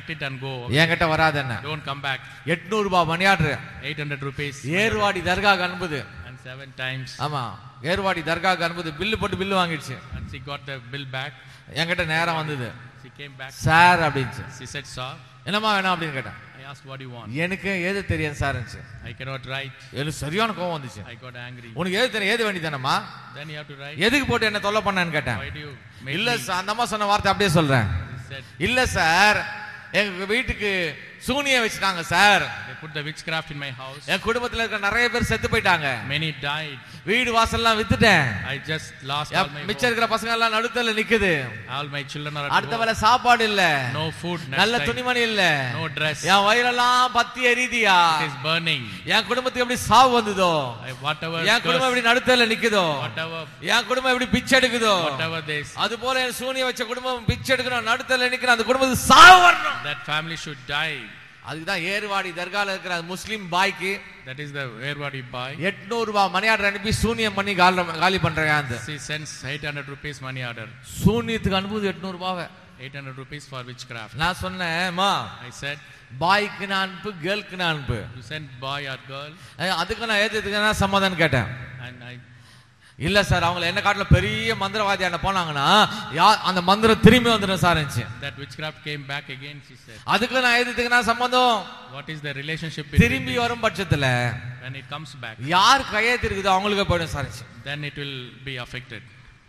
collect it and go. என்கிட்ட வராது என்ன Don't come back. எட்நூறு ரூபாய் மணியாடுற 800 rupees. ஏர்வாடி தர்காக்கு அனுப்புது And seven times. ஆமா ஏர்வாடி தர்காக்கு அனுப்புது பில்லு போட்டு பில்லு வாங்கிடுச்சு And she got the bill back. என்கிட்ட நேரம் வந்தது She came back. சார் அப்படின்ச்சு She said, Sir, என்னம்மா வேணும் அப்படின்னு கேட்டேன் I asked what do you want. எனக்கு ஏது தெரியும் சார் I cannot write. எனக்கு சரியான கோவம் வந்துச்சு I got angry. உனக்கு ஏது தெரியும் ஏது வேண்டிதானம்மா Then you have to write. எதுக்கு போட்டு என்ன தொல்லை பண்ணேன்னு கேட்டேன் Why do you make இல்ல me? சார் அந்த அம்மா சொன்ன வார்த்தை அப்படியே சொல்றேன் He said, இல்ல சார் எங்க வீட்டுக்கு சூனிய வச்சுட்டாங்க sir they put the witchcraft in my house. என் குடும்பத்துல இருக்க நிறைய பேர் செத்து போயிட்டாங்க Many died. வீடு வாசல்லாம் வித்துட்டேன் I just lost N all my மிச்சம் home. இருக்கிற பசங்க எல்லாம் நடுத்தல நிக்குது All my children are at அடுத்த home. வேளை சாப்பாடு இல்ல No food. Next நல்ல time. துணிமணி இல்ல No dress. என் வயிறெல்லாம் பத்தி எரியுதியா It is burning. என் குடும்பத்துக்கு எப்படி சாவு வந்ததோ I, whatever என் குடும்பம் curse, எப்படி நடுத்தல நிக்குதோ whatever, என் குடும்பம் எப்படி பிச்சை எடுக்குதோ whatever this, அது போல என் சூனிய வச்ச குடும்பம் பிச்சை எடுக்கணும் நடுத்தல நிக்கணும் அந்த குடும்பத்துக்கு சாவு வரணும் that family should die. அதுக்குதான் ஏர்வாடி தர்கால இருக்கிற அந்த முஸ்லிம் பாய்க்கு That is the where what you buy. எட்நூறு ரூபாய் மணியாடர் அனுப்பி சூனியம் பண்ணி காலி காலி பண்றேன் அந்த She sends 800 rupees money order. சூனியத்துக்கு அனுப்புது எட்நூறு ரூபாவை 800 rupees for witchcraft. நான் சொன்னேன்மா I said, பாய்க்கு நான் அனுப்பு கேர்ளுக்கு நான் அனுப்பு you send boy or girl, அஹ் அதுக்கு நான் ஏத்துக்கு நான் சம்மதம் கேட்டேன் and I இல்ல சார் அவங்க என்ன காட்டுல பெரிய மந்திரவாதியான போனாங்கன்னா யா அந்த மந்திரம் திரும்பி வந்துடும் சார் இருந்துச்சு that witchcraft came back again. She said, அதுக்கு நான் எதுக்கு நான் சம்மதம் what is the relationship between திரும்பி this? வரும் பட்சத்துல when it comes back? யார் கையெழுத்து இருக்குதோ அவங்களுக்கு போயிடும் சார் இருந்துச்சு. Then it will be affected.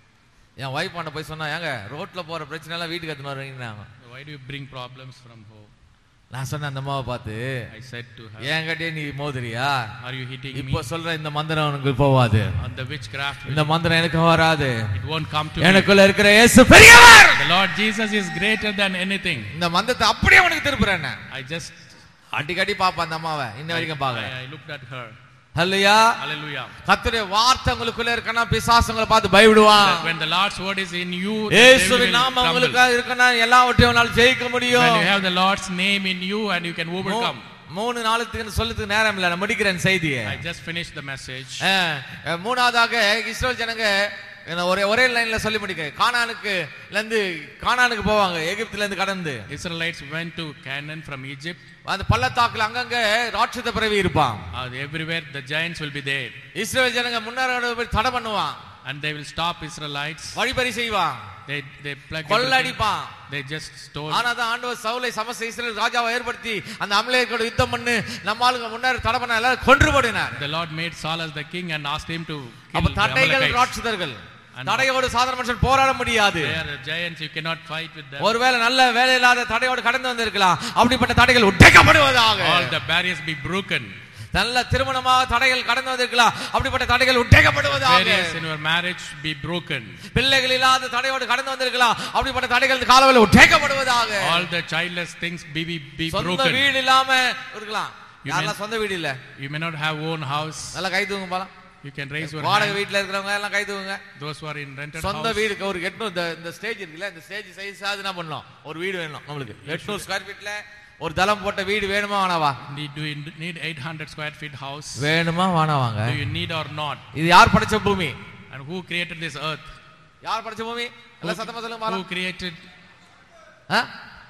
என் ஒய்ஃப் பண்ண போய் சொன்னா ஏங்க ரோட்ல போற பிரச்சனை எல்லாம் வீட்டுக்கு எடுத்துன்னு வருவீங்க Why do you bring problems from home? நான் சொன்னேன் அந்த அம்மாவை பார்த்து I said to her, என்கிட்டயே நீ மோதுறியா Are you hitting இப்போ me சொல்ற இந்த மந்திரம் உனக்கு போவாது on the witchcraft? இந்த மந்திரம் எனக்கு வராது It won't come to me. எனக்குள்ள இருக்கிற இயேசு பெரியவர் The Lord Jesus is greater than anything. இந்த மந்திரத்தை அப்படியே உனக்கு திருப்புறேன் I just, அடிக்கடி பாப்பேன் அந்த அம்மாவை இன்ன வரைக்கும் பாக்கல I, I looked at her. அல்லையா Hallelujah. கத்துடைய வார்த்தை உங்களுக்குள்ள இருக்கனா பிசாசுங்களை பார்த்து பயப்படுவான் That when the Lord's word is in you, the devil will இயேசுவின் நாமம் crumble. உங்களுக்கு இருக்கனா எல்லாவற்றையும் உன்னால ஜெயிக்க முடியும் When you have the Lord's name in you and you can overcome. மூ- மூணு நாளுக்கு சொல்றதுக்கு நேரம் இல்ல நான் முடிக்கிறேன் செய்தியை I just finished the message. அஹ், அஹ், மூணாவதாக இஸ்ரேல் ஜனங்க என்ன ஒரே ஒரே லைன்ல சொல்லி முடிக்க கானானுக்கு இருந்து கானானுக்கு போவாங்க எகிப்துல இருந்து கடந்து Israelites went to Canaan from Egypt. அந்த பள்ளத்தாக்குல அங்கங்க ராட்சத பிறவி இருப்பான் Uh, everywhere the giants will be there. Israel ஜனங்க முன்னாடி போய் தடை பண்ணுவான் And they will stop Israelites. வழிபறி செய்வான் They, they plug everything. கொள்ளடிப்பான் They just stole. ஆனா தான் ஆண்டவர் சவுலை சமஸ்த இஸ்ரேல் ராஜாவை ஏற்படுத்தி அந்த அமலேயர்களோட யுத்தம் பண்ணு நம்ம ஆளுங்க முன்னாடி தடை பண்ண எல்லாரும் கொன்று போடினார் The Lord made Saul as the king and asked him to kill அப்ப the தடைகள் Amalekites. ராட்சதர்கள் And- தடையோடு சாதாரண மனுஷன் போராட முடியாது They are giants, you cannot fight with them. ஒருவேளை நல்ல வேலை இல்லாத தடையோடு கடந்து வந்திருக்கலாம் அப்படிப்பட்ட தடைகள் உடைக்கப்படுவதாக All the barriers be broken. நல்ல திருமணமாக தடைகள் கடந்து வந்திருக்கலாம் அப்படிப்பட்ட தடைகள் உடைக்கப்படுவதாக Barriers in your marriage be broken. பிள்ளைகள் இல்லாத தடையோடு கடந்து வந்திருக்கலாம் அப்படிப்பட்ட தடைகள் இந்த காலவெளியில் உடைக்கப்படுவதாக All the childless things be, be, be சொந்த broken. வீடு இல்லாம இருக்கலாம் You யாரெல்லாம் சொந்த வீடு இல்ல You may not have own house. நல்லா கை தூங்க போலாம் You can raise your வாடகை hand. வீட்டுல இருக்கிறவங்க எல்லாம் கை தூங்க Those who are in rented சொந்த house. வீடுக்கு ஒரு எட்நூறு இந்த இந்த ஸ்டேஜ் இருக்குல்ல இந்த ஸ்டேஜ் சைஸ் அது என்ன பண்ணலாம் ஒரு வீடு வேணும் நம்மளுக்கு எட்நூறு ஸ்கொயர் ஃபீட்ல ஒரு தளம் போட்ட வீடு வேணுமா வேணாவா Need, do you need 800 square feet house? வேணுமா வேணாவாங்க Do you need or not? இது யார் படைச்ச பூமி And who created this earth? யார் படைச்ச பூமி எல்லாம் சத்தமா சொல்லுங்க பாக்கலாம். Who created? ஆ?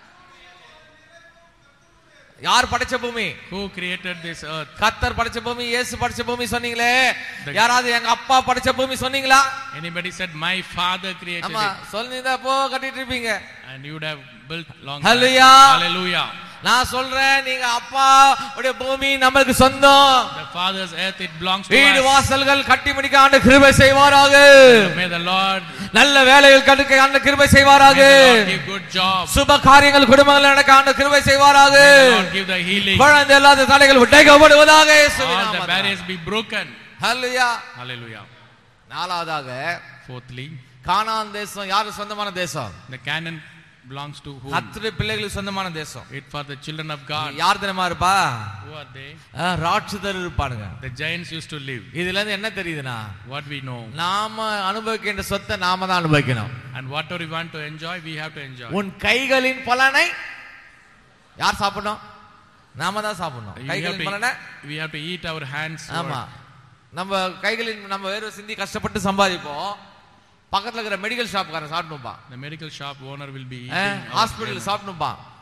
யார் படைச்ச பூமி Who created this earth? கத்தர் படைச்ச பூமி இயேசு படைச்ச பூமி சொன்னீங்களே The- யாராவது எங்க அப்பா படைச்ச பூமி சொன்னீங்களா Anybody said my father created ஆமா it? சொல்லிருந்தா போ கட்டிட்டு இருப்பீங்க And you would have built long. Hallelujah. time. Hallelujah. நான் சொல்றேன் நீங்க அப்பா உடைய பூமி நம்மளுக்கு சொந்தம் The father's earth it belongs to வீடு us. வாசல்கள் கட்டி முடிக்க ஆண்டு கிருபை செய்வாராக May the Lord, நல்ல வேலைகள் கடுக்க ஆண்டு கிருபை செய்வாராக may the Lord give good jobs. சுப காரியங்கள் குடும்பங்கள் நடக்க ஆண்டு கிருபை செய்வாராக May the Lord give the healing. குழந்தை இல்லாத தடைகள் உடைக்கப்படுவதாக இயேசுவின் All the நாமத்தினாலே. barriers be broken. Hallelujah Hallelujah. நாலாவதாக Fourthly, கானான் தேசம் யாரு சொந்தமான தேசம் the Canaan belongs to whom? கத்திரி பிள்ளைகளுக்கு சொந்தமான தேசம் It for the children of God. யார் தினமா இருப்பா Who are they? ஆ, ராட்சதர் இருப்பானுங்க The giants used to live. இதுல இருந்து என்ன தெரியுதுன்னா What we know. நாம அனுபவிக்கின்ற சொத்தை நாம தான் அனுபவிக்கணும் And whatever we want to enjoy, we have to enjoy. உன் கைகளின் பலனை யார் சாப்பிடணும் நாம தான் சாப்பிடணும் We have, கைகளின் பலனை to, we have to eat our hands. ஆமா நம்ம கைகளின் நம்ம வேறு சிந்தி கஷ்டப்பட்டு சம்பாதிப்போம் பக்கத்துல இருக்கிற மெடிக்கல் ஷாப்காரன் சாப்பிடணும்பா The medical shop owner will be eating. our hospital payment. சாப்பிடணும்பா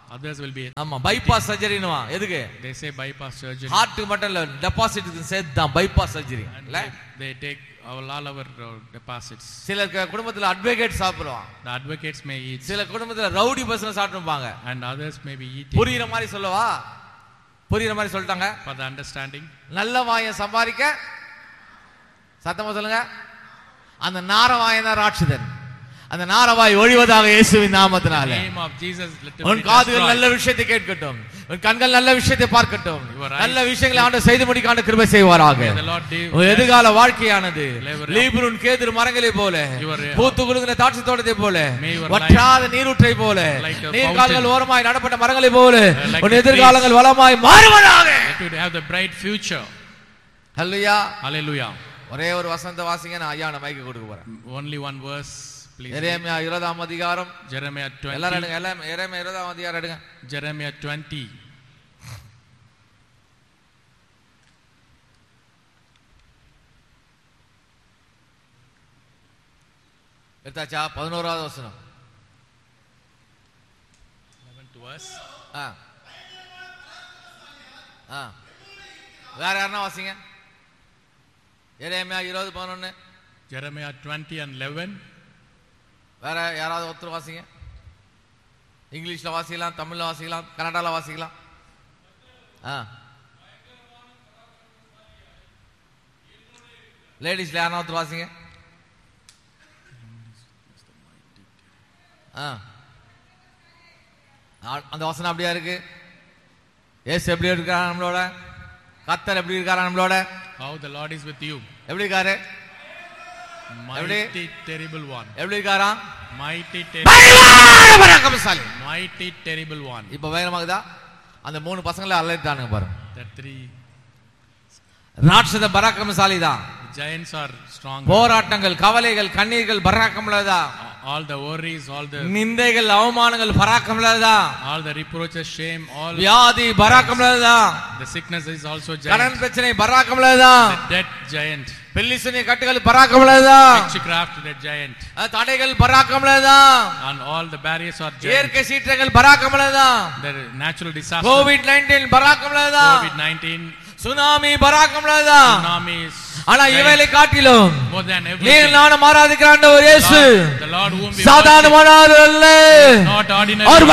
Others will be, ஆமா பைபாஸ் சர்ஜரினுவா எதுக்கு they say bypass surgery. ஹார்ட்டுக்கு மட்டும் இல்ல டெபாசிட்டுக்கு சேர்த்து தான் பைபாஸ் சர்ஜரி And இல்ல they, they take all, all our uh, deposits. சில க- குடும்பத்துல அட்வொகேட் சாப்பிடுவான் The advocates may eat சில குடும்பத்துல ரவுடி பசங்க சாப்பிட்டுப்பாங்க and others may be eating புரியுற மாதிரி சொல்லவா புரியுற மாதிரி சொல்லிட்டாங்க for the understanding. நல்ல வாயை சம்பாதிக்க சத்தமா சொல்லுங்க அந்த நாரவாயன் தான் ராட்சதன் அந்த நாரவாய் ஒழிவதாக இயேசுவின் The நாமத்தினால name of Jesus let it உன் be காதுகள் destroyed. நல்ல விஷயத்தை கேட்கட்டும் உன் கண்கள் நல்ல விஷயத்தை பார்க்கட்டும் Your eyes- நல்ல விஷயங்களை ஆண்டு செய்து முடிக்காண்டு கிருபை செய்வாராக May the Lord give உன் எதிர்கால வாழ்க்கையானது Live- லீபனுன் கேதுரு மரங்களை போல Your- பூத்து குலுங்கின தாட்சி தோட்டத்தை போல May your வற்றாத நீரூற்றை போல Like a நீர்கால்கள் fountain. ஓரமாய் நடப்பட்ட மரங்களை போல like உன் the எதிர்காலங்கள் வளமாய் மாறுவதாக Let you have the bright future. அல்லையா Hallelujah. ஒரே ஒரு வசந்த வாசிங்க நான் ஐயா மைக்கு கொடுக்க போறேன் Only one verse, please. எரேமியா இருபதாம் அதிகாரம் Jeremiah எல்லாரும் 20. எடுங்க எல்லாம் எரேமியா இருபதாம் அதிகாரம் எடுங்க Jeremiah 20. எடுத்தாச்சா பதினோராவது வசனம் 11th verse. ஆ ஆ வேற யாருன்னா வாசிங்க எரேமியா இருபது பதினொன்னு Jeremiah 20 and 11. வேற யாராவது ஒருத்தர் வாசிங்க இங்கிலீஷ்ல வாசிக்கலாம் தமிழ்ல வாசிக்கலாம் கன்னடால வாசிக்கலாம் ஆ லேடிஸ்ல யாரா ஒருத்தர் வாசிங்க ஆ ஆ- அந்த வசனம் அப்படியா இருக்கு ஏசு எப்படி இருக்காரா நம்மளோட கத்தர் எப்படி இருக்காரா நம்மளோட How the Lord is with you. எப்படி இருக்காரு Mighty, terrible one. எப்படி இருக்காரா Mighty, ter- பயங்கர பராக்கிரமசாலி mighty, terrible one. இப்ப பயங்கரமாகுதா அந்த மூணு பசங்களை அலறிட்டானுங்க பாருங்க The three ராட்சத பராக்கிரமசாலி தான் giants are strong. போராட்டங்கள் கவலைகள் கண்ணீர்கள் பராக்கிரமலதான் All the worries, all the நிந்தைகள் அவமானங்கள் பராக்கிரமலதான் all the reproaches, shame, all வியாதி பராக்கிரமலதான் the sickness is also கடன் giant. பிரச்சனை பராக்கிரமலதான் The debt giant. பெல்லிசுனி கட்டுகள் பராக்கிரமலதான் Witchcraft, the giant. தடைகள் பராக்கிரமலதான் And all the barriers are giant. இயற்கை சீற்றங்கள் பராக்கிரமலதான் The natural disaster, COVID nineteen பராக்கிரமலதான் COVID-19, சுனாமி பராக்கிரமலதான் tsunamis, ஆனா இவைகளை காட்டிலும் more than நீ everything. நானும் ஆராதிக்கிற ஆண்டவர் இயேசு Lord, the Lord whom we worship, சாதாரணமானவர் அல்ல not ordinary, அவர்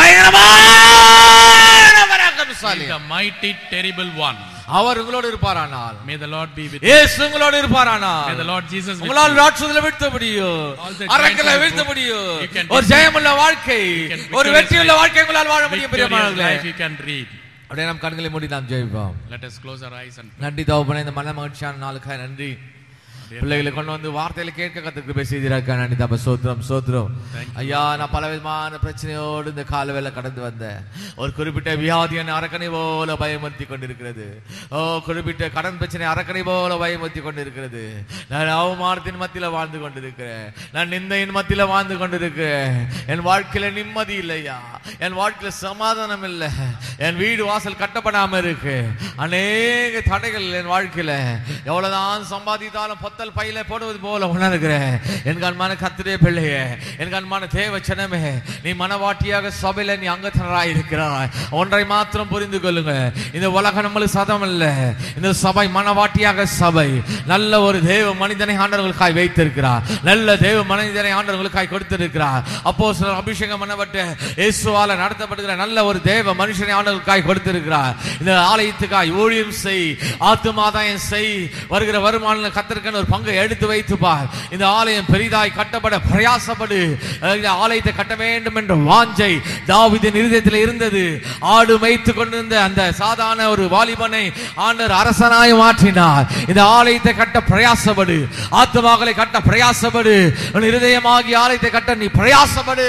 பயங்கரமான பராக்கிரமசாலி He is the mighty, terrible one. அவர் உங்களோடு இருப்பாரானால் May the Lord be with you. இயேசு உங்களோடு May இருப்பாரானால் the Lord Jesus with உங்களால் you. ராட்சதுல வீழ்த்த முடியும் All the அரக்கல giants வீழ்த்த will go- முடியும் You can ஒரு defeat- ஜெயமுள்ள வாழ்க்கை You can ஒரு victorious வெற்றியுள்ள life. வாழ்க்கை உங்களால் வாழ முடியும் Victorious பிரியமானவர்களே life you can read. அப்படியே நம் கண்களை மூடி நாம் ஜெயிப்போம் Let us close our eyes and நன்றி தவப்பன இந்த மன மகிழ்ச்சியான நாளுக்காக நன்றி பிள்ளைகளை கொண்டு வந்து வார்த்தையில கேட்க கத்துக்கு போய் செய்திருக்க நன்றி தப்ப சோத்திரம் சோத்திரம் ஐயா நான் பல விதமான பிரச்சனையோடு இந்த காலவேளை கடந்து வந்தேன் ஒரு குறிப்பிட்ட வியாதி என்னை அரக்கனை போல பயமுறுத்தி கொண்டிருக்கிறது ஓ குறிப்பிட்ட கடன் பிரச்சனை அரக்கனை போல பயமுறுத்தி கொண்டிருக்கிறது நான் அவமானத்தின் மத்தியில வாழ்ந்து கொண்டிருக்கிறேன் நான் நிந்தையின் மத்தியில வாழ்ந்து கொண்டிருக்கிறேன் என் வாழ்க்கையில நிம்மதி இல்லையா என் வாழ்க்கையில சமாதானம் இல்லை என் வீடு வாசல் கட்டப்படாம இருக்கு அநேக தடைகள் என் வாழ்க்கையில எவ்வளவுதான் சம்பாதித்தாலும் பொத்தல் பையில போடுவது போல உணர்கிறேன் என் கண்மான கத்திரே பிள்ளையே என் கண்மான தேவ சனமே நீ மனவாட்டியாக சபையில நீ அங்கத்தனராய் இருக்கிறாய் ஒன்றை மாத்திரம் புரிந்து கொள்ளுங்க இந்த உலகம் நம்மளுக்கு சதம் இல்ல இந்த சபை மனவாட்டியாக சபை நல்ல ஒரு தேவ மனிதனை ஆண்டவர்களுக்காய் வைத்திருக்கிறார் நல்ல தேவ மனிதனை ஆண்டவர்களுக்காய் கொடுத்திருக்கிறார் அப்போ சிலர் அபிஷேகம் பண்ணப்பட்டு இயேசுவால நடத்தப்படுகிற நல்ல ஒரு தேவ மனுஷனை ஆண்டவர்களுக்காய் கொடுத்திருக்கிறார் இந்த ஆலயத்துக்காய் ஊழியம் செய் ஆத்துமாதாயம் செய் வருகிற வருமானம் கத்திருக்கன்னு ஒரு பங்கை எடுத்து வைத்து பார் இந்த ஆலயம் பெரிதாய் கட்டப்பட பிரயாசப்படு அஹ் இந்த ஆலயத்தை கட்ட வேண்டும் என்ற வாஞ்சை தாவீதின் இருதயத்தில் இருந்தது ஆடு மேய்த்து கொண்டிருந்த அந்த சாதாரண ஒரு வாலிபனை ஆண்டவர் அரசனாய் மாற்றினார் இந்த ஆலயத்தை கட்ட பிரயாசப்படு ஆத்துமாக்களை கட்ட பிரயாசப்படு உன் இருதயமாகி ஆலயத்தை கட்ட நீ பிரயாசப்படு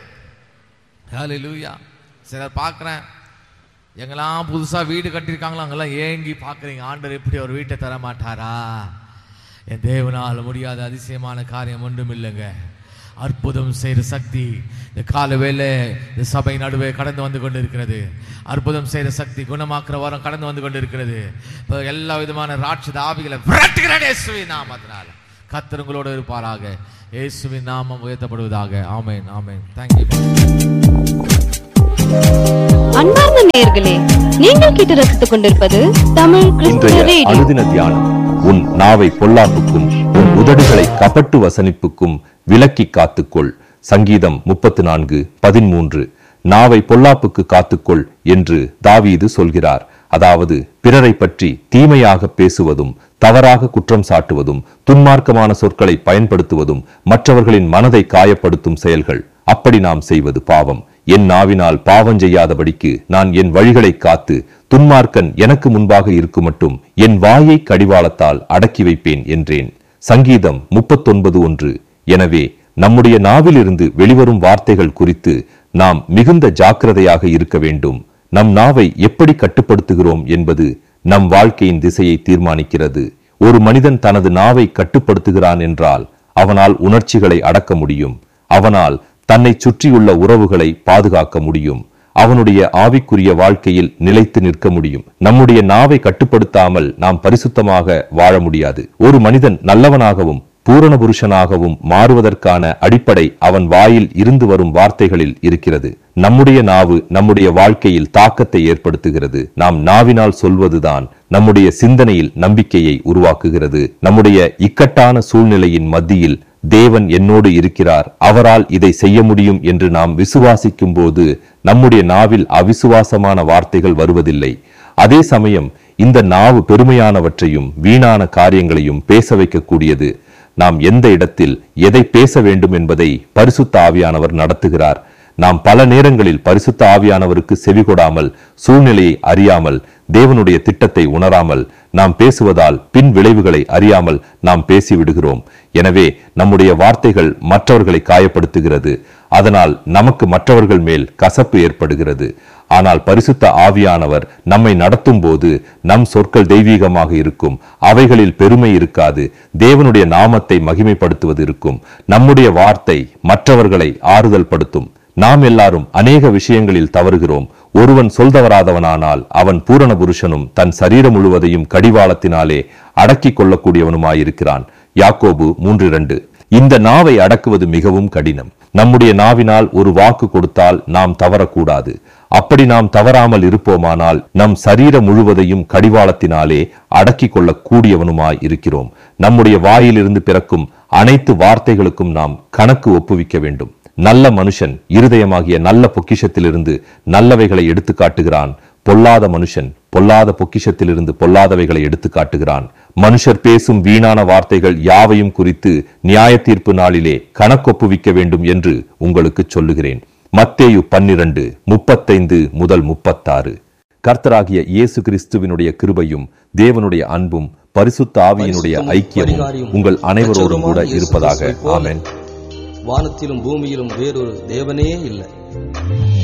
ஹalleluya சிலர் பார்க்கிறேன் எங்கெல்லாம் புதுசா வீடு கட்டியிருக்காங்களோ அங்கெல்லாம் ஏங்கி பார்க்குறீங்க ஆண்டவர் எப்படி ஒரு வீட்டை தர மாட்டாரா என் தேவனால் முடியாத அதிசயமான காரியம் ஒன்றும் இல்லைங்க அற்புதம் செய்கிற சக்தி இந்த கால வேலை இந்த சபை நடுவே கடந்து வந்து கொண்டிருக்கிறது அற்புதம் செய்கிற சக்தி குணமாக்குற வாரம் கடந்து வந்து கொண்டிருக்கிறது இப்போ எல்லா விதமான ராட்சத ஆவிகளை விரட்டுகிறேன் இயேசுவின் நாமத்தினால கர்த்தர் உங்களோடு இருப்பாராக இயேசுவின் நாமம் உயர்த்தப்படுவதாக ஆமென் ஆமென் தேங்க்யூ அன்பார்ந்த நேயர்களே நீங்கள் கேட்டு ரசித்துக் கொண்டிருப்பது தமிழ் கிறிஸ்துவ இன்றைய ரேடியோ அனுதின தியானம் உன் நாவை பொல்லாப்புக்கும் உன் உதடுகளை கபட்டு வசனிப்புக்கும் விலக்கி காத்துக்கொள் சங்கீதம் முப்பத்து நான்கு பதிமூன்று நாவை பொல்லாப்புக்கு காத்துக்கொள் என்று தாவீது சொல்கிறார் அதாவது பிறரை பற்றி தீமையாக பேசுவதும் தவறாக குற்றம் சாட்டுவதும் துன்மார்க்கமான சொற்களை பயன்படுத்துவதும் மற்றவர்களின் மனதை காயப்படுத்தும் செயல்கள் அப்படி நாம் செய்வது பாவம் என் நாவினால் பாவம் செய்யாதபடிக்கு நான் என் வழிகளை காத்து துன்மார்க்கன் எனக்கு முன்பாக இருக்கும் மட்டும் என் வாயை கடிவாளத்தால் அடக்கி வைப்பேன் என்றேன் சங்கீதம் முப்பத்தொன்பது ஒன்று எனவே நம்முடைய நாவிலிருந்து வெளிவரும் வார்த்தைகள் குறித்து நாம் மிகுந்த ஜாக்கிரதையாக இருக்க வேண்டும் நம் நாவை எப்படி கட்டுப்படுத்துகிறோம் என்பது நம் வாழ்க்கையின் திசையை தீர்மானிக்கிறது ஒரு மனிதன் தனது நாவை கட்டுப்படுத்துகிறான் என்றால் அவனால் உணர்ச்சிகளை அடக்க முடியும் அவனால் தன்னை சுற்றியுள்ள உறவுகளை பாதுகாக்க முடியும் அவனுடைய ஆவிக்குரிய வாழ்க்கையில் நிலைத்து நிற்க முடியும் நம்முடைய நாவை கட்டுப்படுத்தாமல் நாம் பரிசுத்தமாக வாழ முடியாது ஒரு மனிதன் நல்லவனாகவும் பூரண புருஷனாகவும் மாறுவதற்கான அடிப்படை அவன் வாயில் இருந்து வரும் வார்த்தைகளில் இருக்கிறது நம்முடைய நாவு நம்முடைய வாழ்க்கையில் தாக்கத்தை ஏற்படுத்துகிறது நாம் நாவினால் சொல்வதுதான் நம்முடைய சிந்தனையில் நம்பிக்கையை உருவாக்குகிறது நம்முடைய இக்கட்டான சூழ்நிலையின் மத்தியில் தேவன் என்னோடு இருக்கிறார் அவரால் இதை செய்ய முடியும் என்று நாம் விசுவாசிக்கும் போது நம்முடைய நாவில் அவிசுவாசமான வார்த்தைகள் வருவதில்லை அதே சமயம் இந்த நாவு பெருமையானவற்றையும் வீணான காரியங்களையும் பேச வைக்கக்கூடியது நாம் எந்த இடத்தில் எதை பேச வேண்டும் என்பதை பரிசுத்த ஆவியானவர் நடத்துகிறார் நாம் பல நேரங்களில் பரிசுத்த ஆவியானவருக்கு செவிகொடாமல் சூழ்நிலையை அறியாமல் தேவனுடைய திட்டத்தை உணராமல் நாம் பேசுவதால் பின் விளைவுகளை அறியாமல் நாம் பேசிவிடுகிறோம் எனவே நம்முடைய வார்த்தைகள் மற்றவர்களை காயப்படுத்துகிறது அதனால் நமக்கு மற்றவர்கள் மேல் கசப்பு ஏற்படுகிறது ஆனால் பரிசுத்த ஆவியானவர் நம்மை நடத்தும் போது நம் சொற்கள் தெய்வீகமாக இருக்கும் அவைகளில் பெருமை இருக்காது தேவனுடைய நாமத்தை மகிமைப்படுத்துவது இருக்கும் நம்முடைய வார்த்தை மற்றவர்களை ஆறுதல் படுத்தும் நாம் எல்லாரும் அநேக விஷயங்களில் தவறுகிறோம் ஒருவன் சொல்தவராதவனானால் அவன் பூரண புருஷனும் தன் சரீரம் முழுவதையும் கடிவாளத்தினாலே அடக்கிக் கொள்ளக்கூடியவனுமாயிருக்கிறான் யாக்கோபு மூன்று இரண்டு இந்த நாவை அடக்குவது மிகவும் கடினம் நம்முடைய நாவினால் ஒரு வாக்கு கொடுத்தால் நாம் தவறக்கூடாது அப்படி நாம் தவறாமல் இருப்போமானால் நம் சரீரம் முழுவதையும் கடிவாளத்தினாலே அடக்கிக் கொள்ளக் கூடியவனுமாய் இருக்கிறோம் நம்முடைய வாயிலிருந்து பிறக்கும் அனைத்து வார்த்தைகளுக்கும் நாம் கணக்கு ஒப்புவிக்க வேண்டும் நல்ல மனுஷன் இருதயமாகிய நல்ல பொக்கிஷத்திலிருந்து நல்லவைகளை எடுத்து காட்டுகிறான் பொல்லாத மனுஷன் பொல்லாத பொக்கிஷத்திலிருந்து பொல்லாதவைகளை எடுத்து காட்டுகிறான் மனுஷர் பேசும் வீணான வார்த்தைகள் யாவையும் குறித்து நியாய தீர்ப்பு நாளிலே கணக்கொப்புவிக்க வேண்டும் என்று உங்களுக்கு சொல்லுகிறேன் மத்தேயு பன்னிரண்டு முப்பத்தைந்து முதல் முப்பத்தாறு கர்த்தராகிய இயேசு கிறிஸ்துவினுடைய கிருபையும் தேவனுடைய அன்பும் பரிசுத்த ஆவியினுடைய ஐக்கியமும் உங்கள் அனைவரோடும் கூட இருப்பதாக ஆமென் வானத்திலும் பூமியிலும் வேறொரு தேவனே இல்லை